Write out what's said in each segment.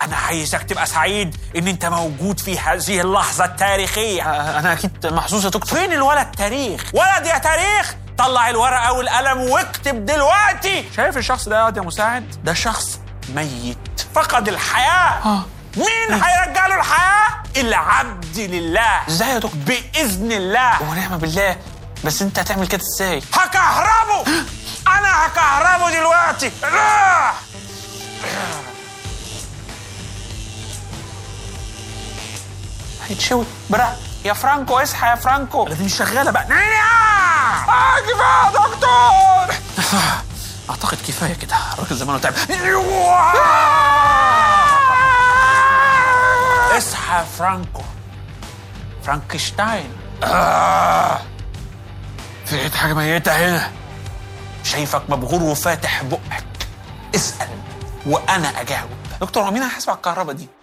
انا عايزك تبقى سعيد ان انت موجود في هذه اللحظه التاريخيه انا اكيد محظوظ يا دكتور فين الولد تاريخ ولد يا تاريخ طلع الورقه والقلم واكتب دلوقتي شايف الشخص ده يا مساعد ده شخص ميت فقد الحياه آه. مين هيرجع له الحياه العبد لله ازاي يا دكتور باذن الله ونعم بالله بس انت هتعمل كده ازاي هكهربه انا هكهربه دلوقتي لا هيتشوي برا يا فرانكو اصحى يا فرانكو دي مش شغاله بقى آه كفايه يا دكتور اعتقد كفايه كده الراجل زمانه تعب اصحى يا فرانكو فرانكشتاين في حاجه ميته هنا شايفك مبغور وفاتح بقك اسال وانا اجاوب دكتور هو مين هيحاسب على الكهرباء دي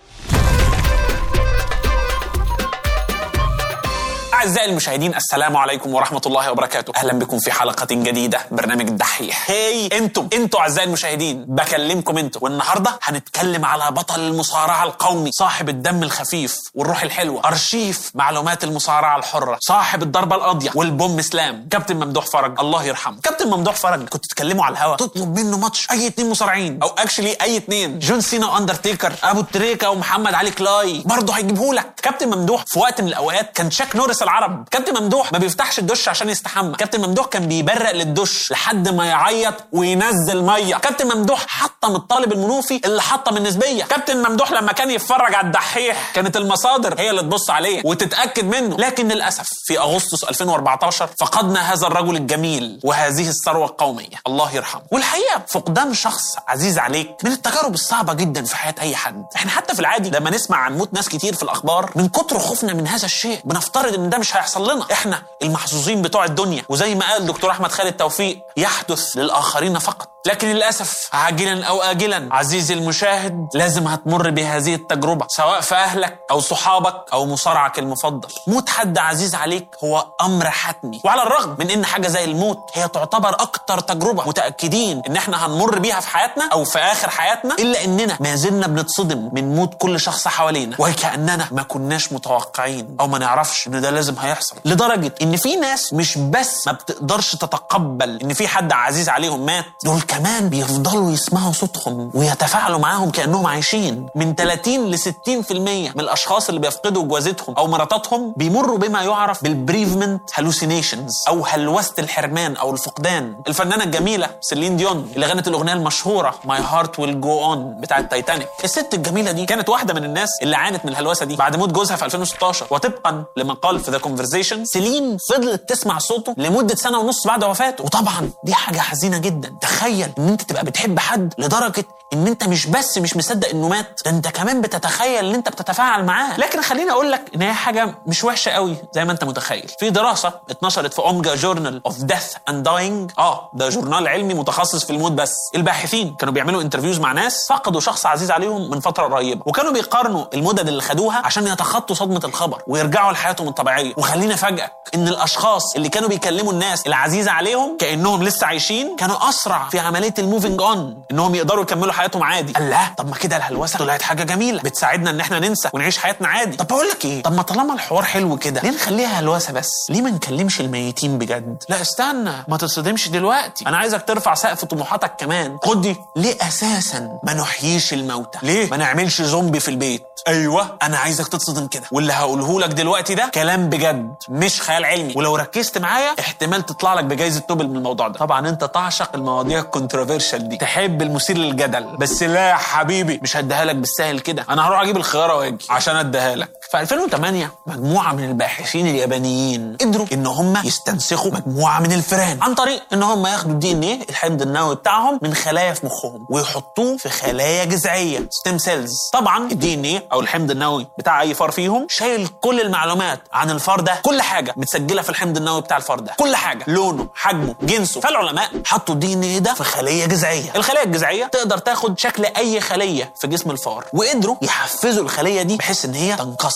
أعزائي المشاهدين السلام عليكم ورحمة الله وبركاته أهلا بكم في حلقة جديدة برنامج الدحيح هاي انتم انتم أعزائي المشاهدين بكلمكم انتم والنهاردة هنتكلم على بطل المصارعة القومي صاحب الدم الخفيف والروح الحلوة أرشيف معلومات المصارعة الحرة صاحب الضربة القاضية والبوم سلام كابتن ممدوح فرج الله يرحمه كابتن ممدوح فرج كنت تتكلموا على الهوا تطلب منه ماتش أي اتنين مصارعين أو اكشلي أي اتنين جون سينا وأندرتيكر أبو تريكا ومحمد علي كلاي برضه هيجيبهولك كابتن ممدوح في وقت من الأوقات كان شاك نورس العرب كابتن ممدوح ما بيفتحش الدش عشان يستحمى كابتن ممدوح كان بيبرق للدش لحد ما يعيط وينزل ميه كابتن ممدوح حطم الطالب المنوفي اللي حطم النسبيه كابتن ممدوح لما كان يتفرج على الدحيح كانت المصادر هي اللي تبص عليه وتتاكد منه لكن للاسف في اغسطس 2014 فقدنا هذا الرجل الجميل وهذه الثروه القوميه الله يرحمه والحقيقه فقدان شخص عزيز عليك من التجارب الصعبه جدا في حياه اي حد احنا حتى في العادي لما نسمع عن موت ناس كتير في الاخبار من كتر خوفنا من هذا الشيء بنفترض ان ده مش هيحصل لنا احنا المحظوظين بتوع الدنيا وزي ما قال دكتور احمد خالد توفيق يحدث للاخرين فقط لكن للاسف عاجلا او اجلا عزيزي المشاهد لازم هتمر بهذه التجربه سواء في اهلك او صحابك او مصارعك المفضل موت حد عزيز عليك هو امر حتمي وعلى الرغم من ان حاجه زي الموت هي تعتبر اكتر تجربه متاكدين ان احنا هنمر بيها في حياتنا او في اخر حياتنا الا اننا ما زلنا بنتصدم من موت كل شخص حوالينا وكاننا ما كناش متوقعين او ما نعرفش ان ده لازم هيحصل لدرجه ان في ناس مش بس ما بتقدرش تتقبل ان في حد عزيز عليهم مات دول كمان بيفضلوا يسمعوا صوتهم ويتفاعلوا معاهم كانهم عايشين من 30 ل 60% من الاشخاص اللي بيفقدوا جوازتهم او مراتاتهم بيمروا بما يعرف بالبريفمنت هالوسينيشنز او هلوسه الحرمان او الفقدان الفنانه الجميله سيلين ديون اللي غنت الاغنيه المشهوره ماي هارت ويل جو اون بتاعه تايتانيك الست الجميله دي كانت واحده من الناس اللي عانت من الهلوسه دي بعد موت جوزها في 2016 وطبقا لمقال في ذا كونفرزيشن سيلين فضلت تسمع صوته لمده سنه ونص بعد وفاته وطبعا دي حاجه حزينه جدا تخيل ان انت تبقى بتحب حد لدرجه ان انت مش بس مش مصدق انه مات ده انت كمان بتتخيل ان انت بتتفاعل معاه لكن خليني اقول لك ان هي حاجه مش وحشه قوي زي ما انت متخيل في دراسه اتنشرت في اومجا جورنال اوف ديث اند داينج اه ده جورنال علمي متخصص في الموت بس الباحثين كانوا بيعملوا انترفيوز مع ناس فقدوا شخص عزيز عليهم من فتره قريبه وكانوا بيقارنوا المدد اللي خدوها عشان يتخطوا صدمه الخبر ويرجعوا لحياتهم الطبيعيه وخليني افاجئك ان الاشخاص اللي كانوا بيكلموا الناس العزيزه عليهم كانهم لسه عايشين كانوا اسرع في عمليه الموفينج اون انهم يقدروا يكملوا حياتهم عادي الله طب ما كده الهلوسه طلعت حاجه جميله بتساعدنا ان احنا ننسى ونعيش حياتنا عادي طب بقول لك ايه طب ما طالما الحوار حلو كده ليه نخليها هلوسه بس ليه ما نكلمش الميتين بجد لا استنى ما تصدمش دلوقتي انا عايزك ترفع سقف طموحاتك كمان خد دي ليه اساسا ما نحييش الموتى ليه ما نعملش زومبي في البيت ايوه انا عايزك تتصدم كده واللي هقوله لك دلوقتي ده كلام بجد مش خيال علمي ولو ركزت معايا احتمال تطلع لك بجائزه نوبل من الموضوع ده طبعا انت تعشق المواضيع الكونتروفيرشال دي تحب المثير للجدل بس لا يا حبيبي مش هديها لك بالسهل كده انا هروح اجيب الخياره واجي عشان اديها لك في 2008 مجموعه من الباحثين اليابانيين قدروا ان هم يستنسخوا مجموعه من الفئران عن طريق ان هم ياخدوا الدي ان ايه الحمض النووي بتاعهم من خلايا في مخهم ويحطوه في خلايا جذعيه ستيم سيلز طبعا الدي ان ايه او الحمض النووي بتاع اي فار فيهم شايل كل المعلومات عن الفار ده كل حاجه متسجله في الحمض النووي بتاع الفار ده كل حاجه لونه حجمه جنسه فالعلماء حطوا الدي ان ايه ده في خليه جذعيه الخليه الجذعيه تقدر تاخد شكل اي خليه في جسم الفار وقدروا يحفزوا الخليه دي بحيث ان هي تنقسم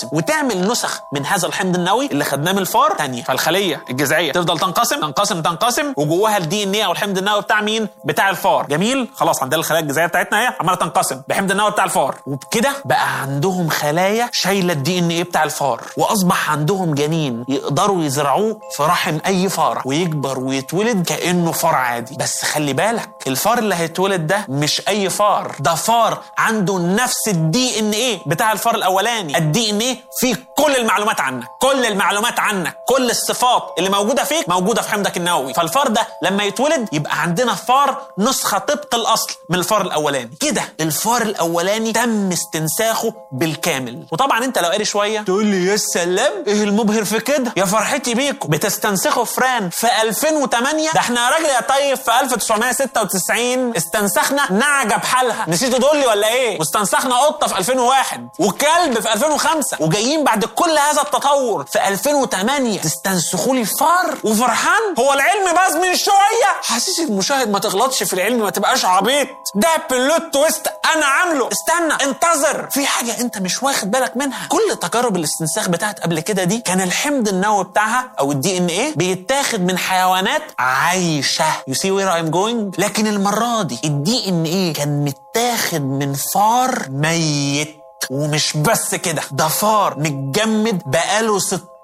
تنقسم وتعمل نسخ من هذا الحمض النووي اللي خدناه من الفار تانية فالخليه الجذعيه تفضل تنقسم تنقسم تنقسم وجواها الدي ان ايه او الحمض النووي بتاع مين بتاع الفار جميل خلاص عندنا الخلايا الجذعيه بتاعتنا اهي عماله تنقسم بحمض النووي بتاع الفار وبكده بقى عندهم خلايا شايله الدي ان ايه بتاع الفار واصبح عندهم جنين يقدروا يزرعوه في رحم اي فاره ويكبر ويتولد كانه فار عادي بس خلي بالك الفار اللي هيتولد ده مش اي فار ده فار عنده نفس الدي ان ايه بتاع الفار الاولاني الدي ان ايه فيه كل المعلومات عنك كل المعلومات عنك كل الصفات اللي موجوده فيك موجوده في حمضك النووي فالفار ده لما يتولد يبقى عندنا فار نسخه طبق الاصل من الفار الاولاني كده الفار الاولاني تم استنساخه بالكامل وطبعا انت لو قاري شويه تقول لي يا سلام ايه المبهر في كده يا فرحتي بيكم بتستنسخوا فران في 2008 ده احنا يا راجل يا طيب في 1996 استنسخنا نعجه بحالها نسيتوا تقول لي ولا ايه واستنسخنا قطه في 2001 وكلب في 2005 وجايين بعد كل هذا التطور في 2008 تستنسخوا لي فار وفرحان هو العلم باظ من شويه حاسس المشاهد ما تغلطش في العلم ما تبقاش عبيط ده بلوت تويست انا عامله استنى انتظر في حاجه انت مش واخد بالك منها كل تجارب الاستنساخ بتاعت قبل كده دي كان الحمض النووي بتاعها او الدي ان ايه بيتاخد من حيوانات عايشه يو سي وير ايم جوينج لكن المره دي الدي ان ايه كان متاخد من فار ميت ومش بس كده ده فار متجمد بقاله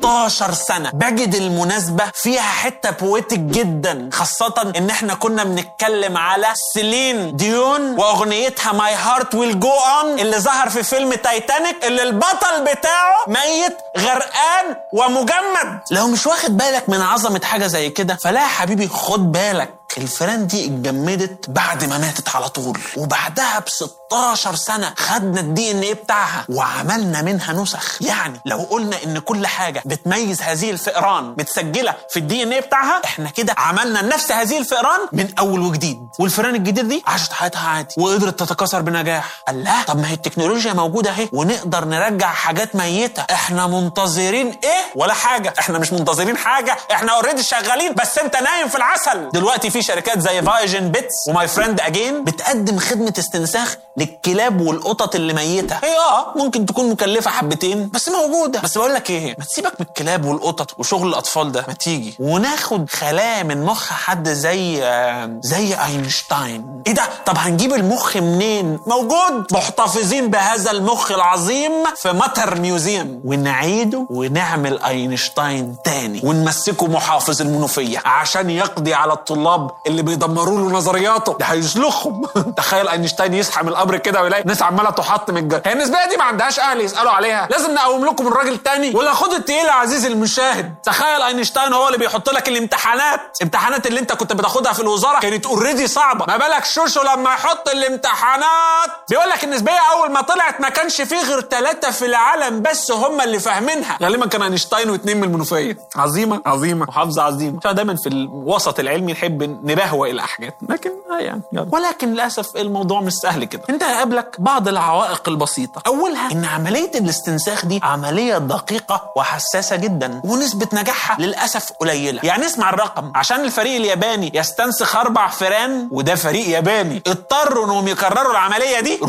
16 سنة بجد المناسبة فيها حتة بويتك جدا خاصة ان احنا كنا بنتكلم على سيلين ديون واغنيتها ماي هارت ويل جو اون اللي ظهر في فيلم تايتانيك اللي البطل بتاعه ميت غرقان ومجمد لو مش واخد بالك من عظمة حاجة زي كده فلا يا حبيبي خد بالك الفئران دي اتجمدت بعد ما ماتت على طول وبعدها ب 16 سنه خدنا الدي ان ايه بتاعها وعملنا منها نسخ يعني لو قلنا ان كل حاجه بتميز هذه الفئران متسجله في الدي ان ايه بتاعها احنا كده عملنا نفس هذه الفئران من اول وجديد والفئران الجديد دي عاشت حياتها عادي وقدرت تتكاثر بنجاح قال لا طب ما هي التكنولوجيا موجوده اهي ونقدر نرجع حاجات ميته احنا منتظرين ايه ولا حاجه احنا مش منتظرين حاجه احنا اوريدي شغالين بس انت نايم في العسل دلوقتي في شركات زي فايجن بيتس وماي فريند اجين بتقدم خدمه استنساخ للكلاب والقطط اللي ميته هي اه ممكن تكون مكلفه حبتين بس موجوده بس بقول لك ايه ما تسيبك من الكلاب والقطط وشغل الاطفال ده ما تيجي وناخد خلايا من مخ حد زي آه، زي اينشتاين ايه ده طب هنجيب المخ منين موجود محتفظين بهذا المخ العظيم في ماتر ميوزيوم ونعيده ونعمل اينشتاين تاني ونمسكه محافظ المنوفيه عشان يقضي على الطلاب اللي بيدمروا له نظرياته ده هيسلخهم تخيل اينشتاين يصحى من القبر كده ويلاقي ناس عماله تحط من الجنة هي النسبيه دي ما عندهاش اهل يسالوا عليها لازم نقوم لكم من راجل تاني ولا خد التقيل يا عزيزي المشاهد تخيل اينشتاين هو اللي بيحط لك الامتحانات الامتحانات اللي انت كنت بتاخدها في الوزاره كانت اوريدي صعبه ما بالك شوشو لما يحط الامتحانات بيقول لك النسبيه اول ما طلعت ما كانش فيه غير ثلاثه في العالم بس هم اللي فاهمينها غالبا كان اينشتاين واثنين من المنوفيه عظيمه عظيمه محافظه عظيمه عشان دايما في الوسط العلمي نحب نبهوأ الحاجات لكن آه يعني يلا. ولكن للاسف الموضوع مش سهل كده انت هيقابلك بعض العوائق البسيطه اولها ان عمليه الاستنساخ دي عمليه دقيقه وحساسه جدا ونسبه نجاحها للاسف قليله يعني اسمع الرقم عشان الفريق الياباني يستنسخ اربع فئران وده فريق ياباني اضطروا انهم يكرروا العمليه دي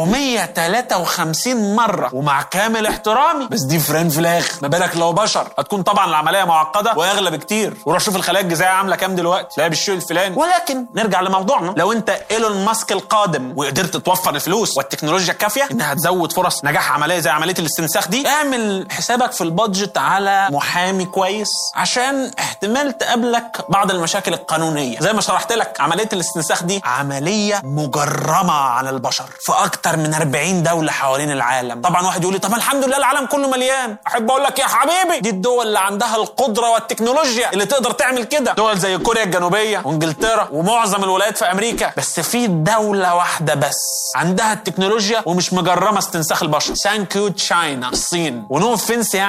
453 مره ومع كامل احترامي بس دي فئران في الاخر ما بالك لو بشر هتكون طبعا العمليه معقده واغلى بكتير وروح شوف الخلايا الجذعيه عامله كام دلوقتي لا بالشيء الفلاني ولكن نرجع لموضوعنا لو انت ايلون ماسك القادم وقدرت توفر الفلوس والتكنولوجيا الكافيه انها تزود فرص نجاح عمليه زي عمليه الاستنساخ دي اعمل حسابك في البادجت على محامي كويس عشان احتمال تقابلك بعض المشاكل القانونيه زي ما شرحت لك عمليه الاستنساخ دي عمليه مجرمه على البشر في اكتر من 40 دوله حوالين العالم طبعا واحد يقول لي طب الحمد لله العالم كله مليان احب اقول لك يا حبيبي دي الدول اللي عندها القدره والتكنولوجيا اللي تقدر تعمل كده دول زي كوريا الجنوبيه وانجلترا ومعظم الولايات في امريكا بس في دوله واحده بس عندها التكنولوجيا ومش مجرمه استنساخ البشر ثانك يو تشاينا الصين ونو اوفنس يعني بس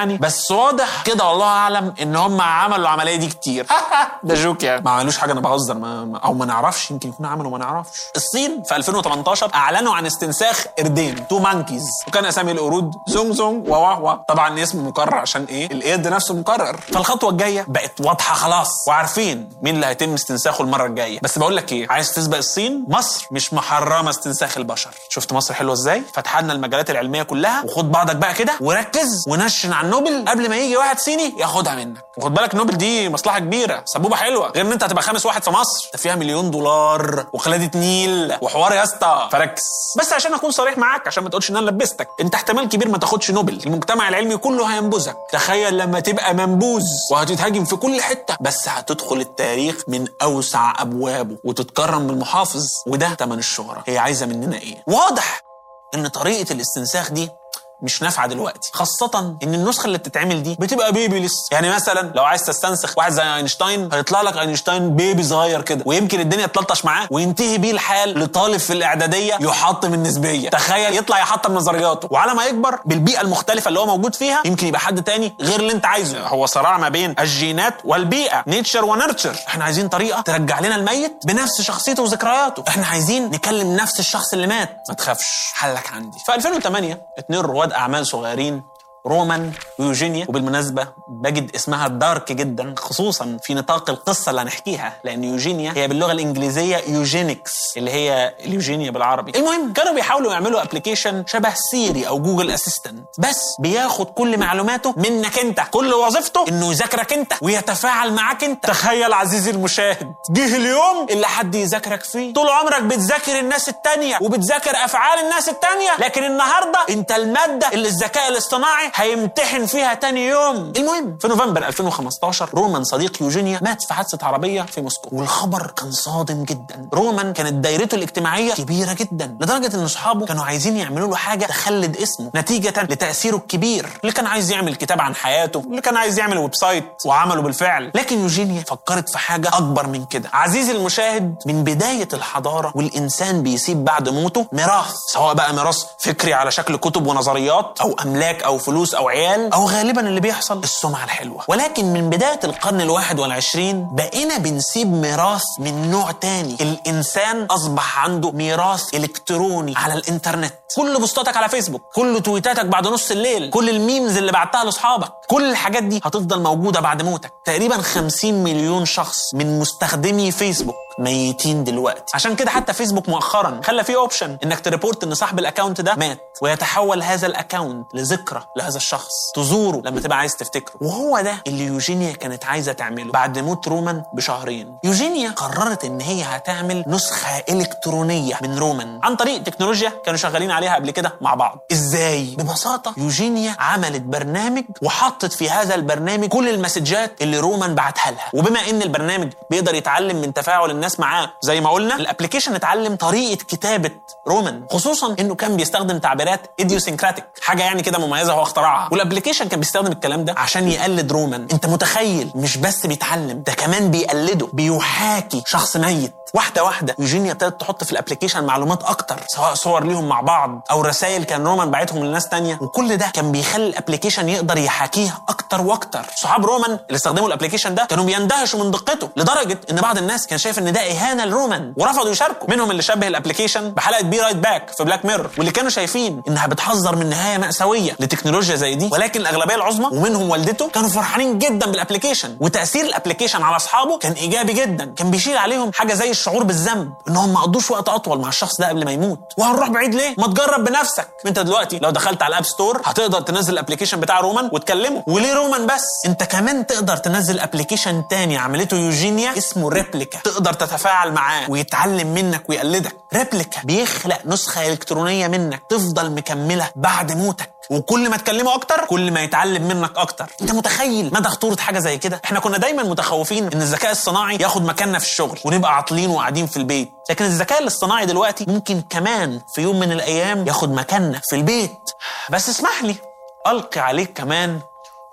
بس واضح كده والله اعلم ان هم عملوا العمليه دي كتير ده جوك يعني ما عملوش حاجه انا بهزر ما ما- او ما نعرفش يمكن يكونوا عملوا ما نعرفش الصين في 2018 اعلنوا عن استنساخ قردين تو مانكيز وكان اسامي القرود زونج زونج وواوا طبعا اسم مكرر عشان ايه القرد نفسه مكرر فالخطوه الجايه بقت واضحه خلاص وعارفين مين اللي هيتم استنساخه المره الجايه بس بقول لك ايه عايز تسبق الصين مصر مش محرمه استنساخ البشر شفت مصر حلوه ازاي فتح لنا المجالات العلميه كلها وخد بعضك بقى كده وركز ونشن على النوبل قبل ما يجي واحد صيني ياخدها منك وخد بالك نوبل دي مصلحه كبيره سبوبه حلوه غير ان انت هتبقى خامس واحد في مصر ده فيها مليون دولار وقلاده نيل وحوار يا اسطى فركز بس عشان اكون صريح معاك عشان ما تقولش ان انا لبستك انت احتمال كبير ما تاخدش نوبل المجتمع العلمي كله هينبذك تخيل لما تبقى منبوذ وهتتهاجم في كل حته بس هتدخل التاريخ من اوسع ابوابه وتتكرم بالمحافظ وده تمن الشهره هي عايزه مننا ايه واضح ان طريقه الاستنساخ دي مش نافعه دلوقتي خاصه ان النسخه اللي بتتعمل دي بتبقى بيبي لسه يعني مثلا لو عايز تستنسخ واحد زي اينشتاين هيطلع لك اينشتاين بيبي صغير كده ويمكن الدنيا تلطش معاه وينتهي بيه الحال لطالب في الاعداديه يحطم النسبيه تخيل يطلع يحطم نظرياته وعلى ما يكبر بالبيئه المختلفه اللي هو موجود فيها يمكن يبقى حد تاني غير اللي انت عايزه هو صراع ما بين الجينات والبيئه نيتشر ونرتشر احنا عايزين طريقه ترجع لنا الميت بنفس شخصيته وذكرياته احنا عايزين نكلم نفس الشخص اللي مات ما تخافش حلك عندي في 2008 اتنين رواد اعمال صغيرين رومان ويوجينيا وبالمناسبة بجد اسمها دارك جدا خصوصا في نطاق القصة اللي هنحكيها لأن يوجينيا هي باللغة الإنجليزية يوجينكس اللي هي اليوجينيا بالعربي المهم كانوا بيحاولوا يعملوا ابلكيشن شبه سيري أو جوجل أسيستنت بس بياخد كل معلوماته منك أنت كل وظيفته إنه يذاكرك أنت ويتفاعل معاك أنت تخيل عزيزي المشاهد جه اليوم اللي حد يذاكرك فيه طول عمرك بتذاكر الناس التانية وبتذاكر أفعال الناس التانية لكن النهاردة أنت المادة اللي الذكاء الاصطناعي هيمتحن فيها تاني يوم المهم في نوفمبر 2015 رومان صديق يوجينيا مات في حادثة عربية في موسكو والخبر كان صادم جدا رومان كانت دايرته الاجتماعية كبيرة جدا لدرجة ان اصحابه كانوا عايزين يعملوا له حاجة تخلد اسمه نتيجة لتأثيره الكبير اللي كان عايز يعمل كتاب عن حياته اللي كان عايز يعمل ويب سايت وعمله بالفعل لكن يوجينيا فكرت في حاجة أكبر من كده عزيزي المشاهد من بداية الحضارة والإنسان بيسيب بعد موته ميراث سواء بقى ميراث فكري على شكل كتب ونظريات أو أملاك أو فلوس أو عيال أو غالبا اللي بيحصل السمعة الحلوة ولكن من بداية القرن الواحد والعشرين بقينا بنسيب ميراث من نوع تاني الإنسان أصبح عنده ميراث إلكتروني على الإنترنت كل بوستاتك على فيسبوك كل تويتاتك بعد نص الليل كل الميمز اللي بعتها لاصحابك كل الحاجات دي هتفضل موجودة بعد موتك تقريبا 50 مليون شخص من مستخدمي فيسبوك ميتين دلوقتي عشان كده حتى فيسبوك مؤخرا خلى فيه اوبشن انك تريبورت ان صاحب الاكونت ده مات ويتحول هذا الاكونت لذكرى لهذا الشخص تزوره لما تبقى عايز تفتكره وهو ده اللي يوجينيا كانت عايزه تعمله بعد موت رومان بشهرين يوجينيا قررت ان هي هتعمل نسخه الكترونيه من رومان عن طريق تكنولوجيا كانوا شغالين عليها قبل كده مع بعض ازاي ببساطه يوجينيا عملت برنامج وحطت في هذا البرنامج كل المسجات اللي رومان بعتها لها وبما ان البرنامج بيقدر يتعلم من تفاعل الناس معاه زي ما قلنا الابلكيشن اتعلم طريقه كتابه رومان خصوصا انه كان بيستخدم تعبيرات ايديوسينكراتيك حاجه يعني كده مميزه هو اخترعها والابلكيشن كان بيستخدم الكلام ده عشان يقلد رومان انت متخيل مش بس بيتعلم ده كمان بيقلده بيحاكي شخص ميت واحده واحده يوجينيا ابتدت تحط في الابلكيشن معلومات اكتر سواء صور ليهم مع بعض او رسائل كان رومان باعتهم لناس تانية وكل ده كان بيخلي الابلكيشن يقدر يحاكيها اكتر واكتر صحاب رومان اللي استخدموا الابلكيشن ده كانوا بيندهشوا من دقته لدرجه ان بعض الناس كان شايف ان ده اهانه لرومان ورفضوا يشاركوا منهم اللي شبه الابلكيشن بحلقه بي رايت باك في بلاك ميرور واللي كانوا شايفين انها بتحذر من نهايه ماساويه لتكنولوجيا زي دي ولكن الاغلبيه العظمى ومنهم والدته كانوا فرحانين جدا بالابلكيشن وتاثير الابلكيشن على اصحابه كان ايجابي جدا كان بيشيل عليهم حاجه زي الشعور بالذنب انهم ما قضوش وقت اطول مع الشخص ده قبل ما يموت وهنروح بعيد ليه ما تجرب بنفسك انت دلوقتي لو دخلت على الاب ستور هتقدر تنزل الابلكيشن بتاع رومان وتكلمه وليه رومان بس انت كمان تقدر تنزل ابلكيشن تاني عملته يوجينيا اسمه ريبليكا تقدر تتفاعل معاه ويتعلم منك ويقلدك ريبليكا بيخلق نسخه الكترونيه منك تفضل مكمله بعد موتك وكل ما تكلمه اكتر كل ما يتعلم منك اكتر انت متخيل مدى خطوره حاجه زي كده احنا كنا دايما متخوفين ان الذكاء الصناعي ياخد مكاننا في الشغل ونبقى عاطلين وقاعدين في البيت لكن الذكاء الاصطناعي دلوقتي ممكن كمان في يوم من الايام ياخد مكاننا في البيت بس اسمح لي القي عليك كمان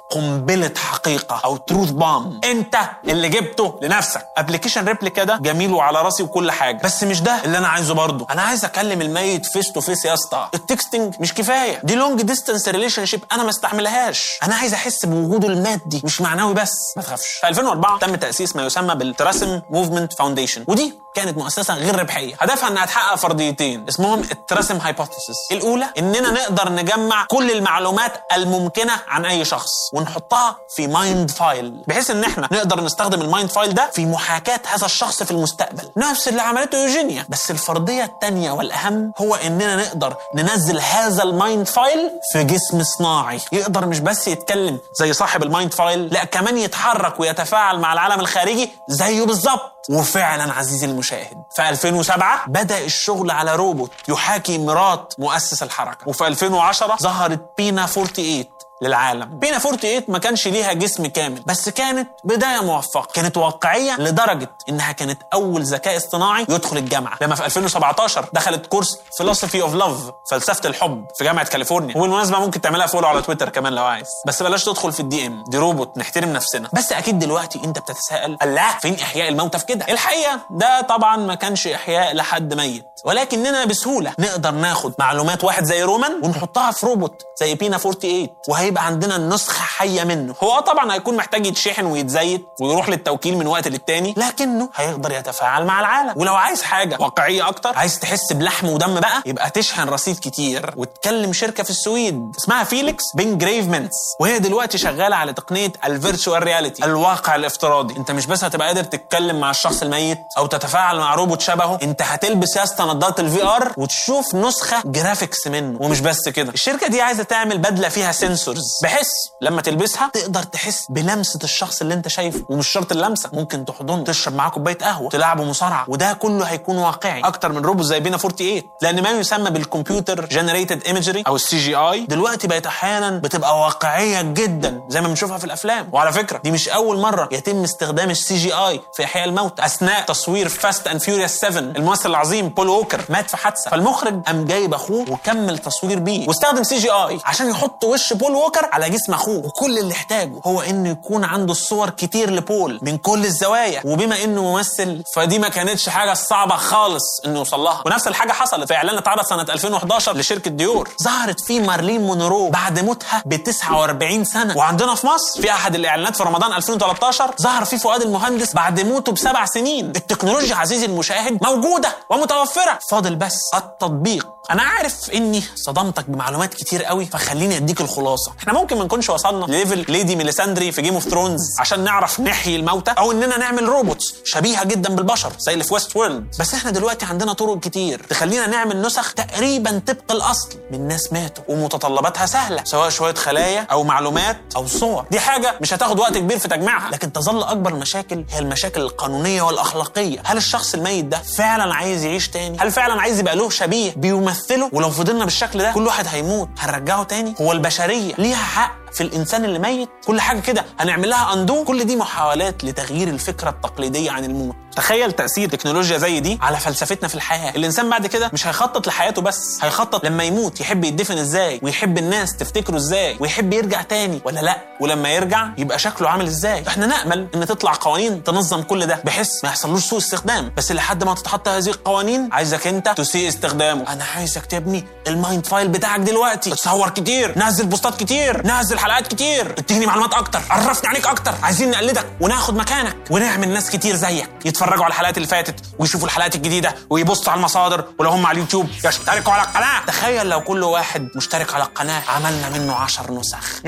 قنبله حقيقه او تروث بام انت اللي جبته لنفسك ابلكيشن ريبليكا ده جميل وعلى راسي وكل حاجه بس مش ده اللي انا عايزه برضه انا عايز اكلم الميت فيس تو فيس يا اسطى التكستنج مش كفايه دي لونج ديستانس ريليشن شيب انا ما استحملهاش انا عايز احس بوجوده المادي مش معنوي بس ما تخافش في 2004 تم تاسيس ما يسمى بالتراسم موفمنت فاونديشن ودي كانت مؤسسه غير ربحيه هدفها انها تحقق فرضيتين اسمهم التراسم هايبوثيسيس الاولى اننا نقدر نجمع كل المعلومات الممكنه عن اي شخص ونحطها في مايند فايل بحيث ان احنا نقدر نستخدم المايند فايل ده في محاكاه هذا الشخص في المستقبل نفس اللي عملته يوجينيا بس الفرضيه الثانيه والاهم هو اننا نقدر ننزل هذا المايند فايل في جسم صناعي يقدر مش بس يتكلم زي صاحب المايند فايل لا كمان يتحرك ويتفاعل مع العالم الخارجي زيه بالظبط وفعلا عزيزي المشاهد في 2007 بدأ الشغل على روبوت يحاكي مرات مؤسس الحركة وفي 2010 ظهرت بينا 48 للعالم بينا 48 ما كانش ليها جسم كامل بس كانت بدايه موفقه كانت واقعيه لدرجه انها كانت اول ذكاء اصطناعي يدخل الجامعه لما في 2017 دخلت كورس فيلوسفي اوف لاف فلسفه الحب في جامعه كاليفورنيا وبالمناسبه ممكن تعملها فولو على تويتر كمان لو عايز بس بلاش تدخل في الدي ام دي روبوت نحترم نفسنا بس اكيد دلوقتي انت بتتساءل الله فين احياء الموتى في كده الحقيقه ده طبعا ما كانش احياء لحد ميت ولكننا بسهوله نقدر ناخد معلومات واحد زي رومان ونحطها في روبوت زي بينا 48 وهيبقى عندنا نسخه حيه منه هو آه طبعا هيكون محتاج يتشحن ويتزيت ويروح للتوكيل من وقت للتاني لكنه هيقدر يتفاعل مع العالم ولو عايز حاجه واقعيه اكتر عايز تحس بلحم ودم بقى يبقى تشحن رصيد كتير وتكلم شركه في السويد اسمها فيليكس بين جريفمنتس وهي دلوقتي شغاله على تقنيه الفيرتشوال رياليتي الواقع الافتراضي انت مش بس هتبقى قادر تتكلم مع الشخص الميت او تتفاعل مع روبوت شبهه انت هتلبس يا اسطى نظاره الفي ار وتشوف نسخه جرافيكس منه ومش بس كده الشركه دي عايزه تعمل بدله فيها سنسورز بحيث لما تلبسها تقدر تحس بلمسه الشخص اللي انت شايفه ومش شرط اللمسه ممكن تحضنه تشرب معاه كوبايه قهوه تلعبه مصارعه وده كله هيكون واقعي اكتر من روبوت زي بينا 48 لان ما يسمى بالكمبيوتر جنريتد ايمجري او السي جي اي دلوقتي بقت احيانا بتبقى واقعيه جدا زي ما بنشوفها في الافلام وعلى فكره دي مش اول مره يتم استخدام السي جي اي في احياء الموتى اثناء تصوير فاست اند فيوريوس 7 الممثل العظيم بول ووكر مات في حادثه فالمخرج قام جايب اخوه وكمل تصوير بيه واستخدم سي جي اي عشان يحط وش بول ووكر على جسم اخوه وكل اللي احتاجه هو انه يكون عنده الصور كتير لبول من كل الزوايا وبما انه ممثل فدي ما كانتش حاجه صعبه خالص انه يوصل لها ونفس الحاجه حصلت في اعلان اتعرض سنه 2011 لشركه ديور ظهرت فيه مارلين مونرو بعد موتها ب 49 سنه وعندنا في مصر في احد الاعلانات في رمضان 2013 ظهر فيه فؤاد المهندس بعد موته بسبع سنين التكنولوجيا عزيزي المشاهد موجوده ومتوفره فاضل بس التطبيق انا عارف اني صدمتك بمعلومات كتير قوي فخليني اديك الخلاصه احنا ممكن ما نكونش وصلنا لليفل ليدي ميليساندري في جيم اوف ثرونز عشان نعرف نحيي الموتى او اننا نعمل روبوتس شبيهه جدا بالبشر زي اللي في ويست وورلد بس احنا دلوقتي عندنا طرق كتير تخلينا نعمل نسخ تقريبا طبق الاصل من ناس ماتوا ومتطلباتها سهله سواء شويه خلايا او معلومات او صور دي حاجه مش هتاخد وقت كبير في تجميعها لكن تظل اكبر المشاكل هي المشاكل القانونيه والاخلاقيه هل الشخص الميت ده فعلا عايز يعيش تاني هل فعلا عايز يبقى له شبيه بيمثله ولو فضلنا بالشكل ده كل واحد هيموت هنرجعه تاني هو البشريه ليها حق في الانسان اللي ميت كل حاجه كده هنعمل لها اندو كل دي محاولات لتغيير الفكره التقليديه عن الموت تخيل تاثير تكنولوجيا زي دي على فلسفتنا في الحياه الانسان بعد كده مش هيخطط لحياته بس هيخطط لما يموت يحب يدفن ازاي ويحب الناس تفتكره ازاي ويحب يرجع تاني ولا لا ولما يرجع يبقى شكله عامل ازاي احنا نامل ان تطلع قوانين تنظم كل ده بحيث ما يحصلوش سوء استخدام بس لحد ما تتحط هذه القوانين عايزك انت تسيء استخدامه انا عايزك تبني المايند فايل بتاعك دلوقتي تصور كتير نزل بوستات كتير نزل حلقات كتير اديني معلومات اكتر عرفني عليك اكتر عايزين نقلدك وناخد مكانك ونعمل ناس كتير زيك يتفرجوا على الحلقات اللي فاتت ويشوفوا الحلقات الجديده ويبصوا على المصادر ولو هم على اليوتيوب يشتركوا على القناه تخيل لو كل واحد مشترك على القناه عملنا منه عشر نسخ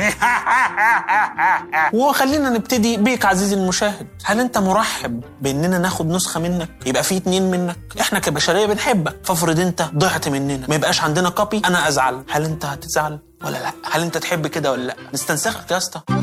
وخلينا نبتدي بيك عزيزي المشاهد هل انت مرحب باننا ناخد نسخه منك يبقى في اتنين منك احنا كبشريه بنحبك فافرض انت ضعت مننا ما يبقاش عندنا كوبي انا ازعل هل انت هتزعل ولا لا هل انت تحب كده ولا لا نستنسخك يا اسطى